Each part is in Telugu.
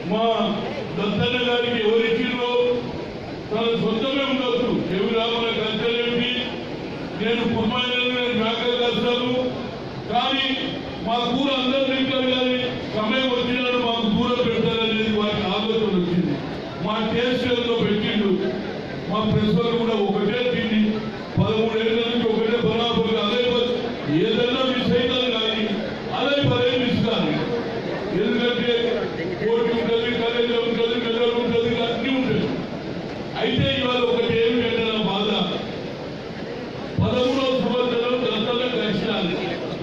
మా దత్తన్న గారికి ఎవరిచ్చిరో తన సొంతమే ఉండొచ్చు ఎవరు రామన కల్చరేంటి నేను కుర్మాయిలను నేను మేకలు కాస్తాను కానీ మా కూర అందరూ తింటారు కానీ సమయం వచ్చినాడు మాకు కూర పెడతారనేది వారికి ఆలోచన వచ్చింది మా టేస్ట్ ఏదో పెట్టిండు మా ప్రెస్ వాళ్ళు కూడా ఒకటే తిండి పదమూడేళ్ల నుంచి ఒకటే బరాబర్ అదే ప- ఏదైనా మిస్ అవుతుంది కానీ అదే పదే మిస్ కాదు ఎందుకంటే కోర్టు ఉంటుంది కాలేజీ ఉంటుంది మెదడు ఉంటుంది అన్నీ ఉంటుంది అయితే ఇవాళ ఒకటి ఏమి అంటే నా బాధ పదమూడవ సంవత్సరం దత్తలో కలిసినాను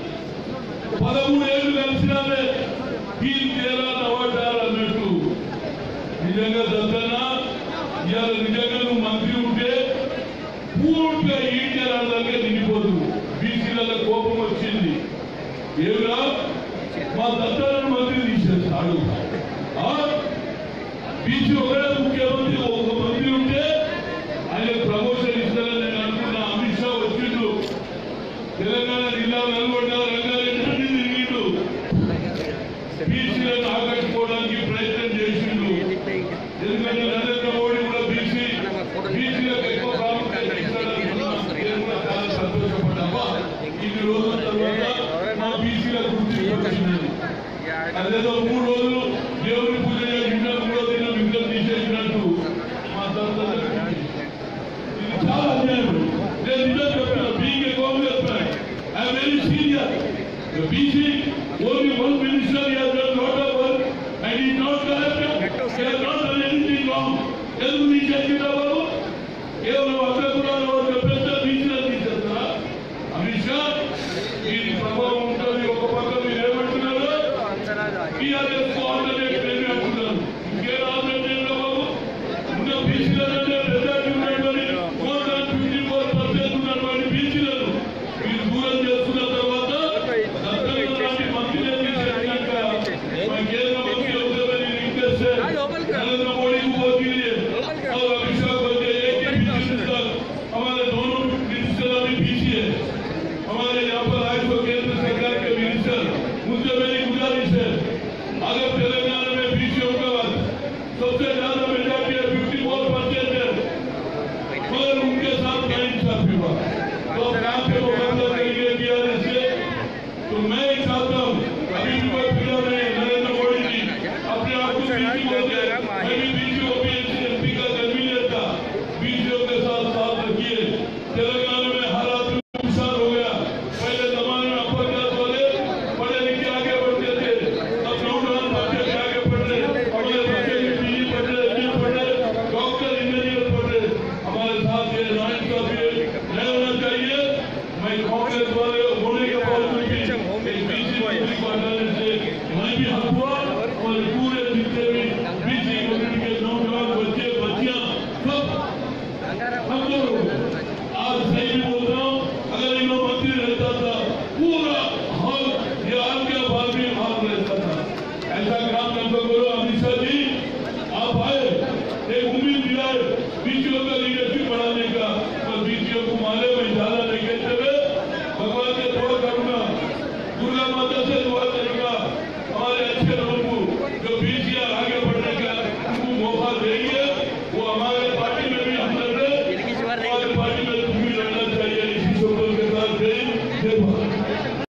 పదమూడు ఏళ్ళు కలిసినానే ఈ తేరా నవ్వటారు అన్నట్టు నిజంగా దత్తన ఇవాళ నిజంగా నువ్వు మంత్రి ఉంటే పూర్తిగా ఈ తేరాలకే నిండిపోదు బీసీల కోపం వచ్చింది ఏమిరా మా దత్తలను మంత్రి తీసేస్తాడు ఆ? బీసీ ఒకడే ముఖ్యమంత్రి ఒక మంత్రి ఉంటే ఆయన ప్రమోషన్ ఇస్తారని నేను అనుకున్నా అమిత్ షా వచ్చిండు తెలంగాణ జిల్లా నల్గొండ రంగారెడ్డి అన్ని తిరిగిండు బీసీలను ఆకట్టుకోవడానికి ప్రయత్నం చేసిండు ఎందుకంటే నరేంద్ర మోడీ కూడా బీసీ బీసీలకు ఎక్కువ ప్రాముఖ్యత ఇస్తాడని నేను కూడా చాలా సంతోషపడ్డామా ఇన్ని రోజుల తర్వాత మా బీసీల గుర్తింపు వచ్చింది అదేదో మూడు రోజులు దేవుని పూజ చేసిన మూడో దినం విగ్రహం తీసేసినట్టు మా తండ్రి ఇది చాలా అన్యాయం నేను నిజం చెప్తున్నా being a Congress man I'm very serious BC only one minister has done lot of work and he not correct he has not done anything wrong ఎందుకు తీసేసిందా బాబు కేవలం అగ్రకులాల వారు చెప్పేస్తే బీసీలను తీసేస్తారా అమిత్ షా దీని ప్రభావం ఉంటుంది ఒక పక్క మీరు ఏమంటున్నారు టీఆర్ఎస్ ఆల్టర్నేట్ ఏమి అంటున్నారు ఇంకేం ఆల్టర్నేట్ బాబు ఉన్న బీసీలనే మెజార్టీ ఉన్నటువంటి more than fifty four percent ఉన్నటువంటి బీసీలను మీరు దూరం చేసుకున్న తర్వాత దత్తత లాంటి మంత్రులే తీసేసినాక మన కేంద్ర మంత్రి అవుతారని రిక్వెస్ట్ నరేంద్ర మోడీ को बोलिए और अमित शाह को बोलिए एक ही मिनिस्टर हमारे दोनों मिनिस्टर अभी पीछे है हमारे यहाँ पर आज को केंद्र सरकार के मिनिस्टर मुझसे मेरी गुजारिश है अगर तेलंगाना में बीसीओ का सबसे ज्यादा मेजॉरिटी है फिफ्टी फोर परसेंट है मगर उनके साथ क्या इंसाफी हुआ तो अब कहाँ से मुकाबला करेंगे टीआरएस से तो मैं ही चाहता हूँ अभी भी कोई फिर नहीं नरेंद्र मोदी जी अपने आप को बीसी बोलते हैं मैं भी बीसी ओपीएससी एमपी का कन्वीनर था बीसीओ के साथ साथ रखिए तेलंगाना में हर आदमी इंसान हो गया पहले जमाने में अपर क्लास वाले पढ़े लिखे आगे बढ़ते थे अब नौजवान बच्चे भी आगे बढ़ रहे हमारे बच्चे भी पीजी पढ़ रहे एमडी पढ़ रहे डॉक्टर इंजीनियर पढ़ रहे हमारे साथ ये नाइन का भी नहीं होना चाहिए मैं कांग्रेस वाले होने के बावजूद भी एक बीसी कम्युनिटी को हटाने से मैं भी हक हुआ और पूरे जितने भी बीसी कम्युनिटी के नौजवान बच्चे बच्चियां सब हम लोग आज सही भी बोल रहा हूँ अगर इन लोग मंत्री रहता था पूरा हॉल ये आपके हाल भी हाल रहता था ऐसा काम न करो अमित शाह जी आप आए एक उम्मीद दिलाए बीसीओ का लीडरशिप बढ़ाने का और बीसीओ को माले में ज्यादा नहीं कहते हुए भगवान से दुआ करूंगा दुर्गा माता से दुआ करूंगा हमारे अच्छे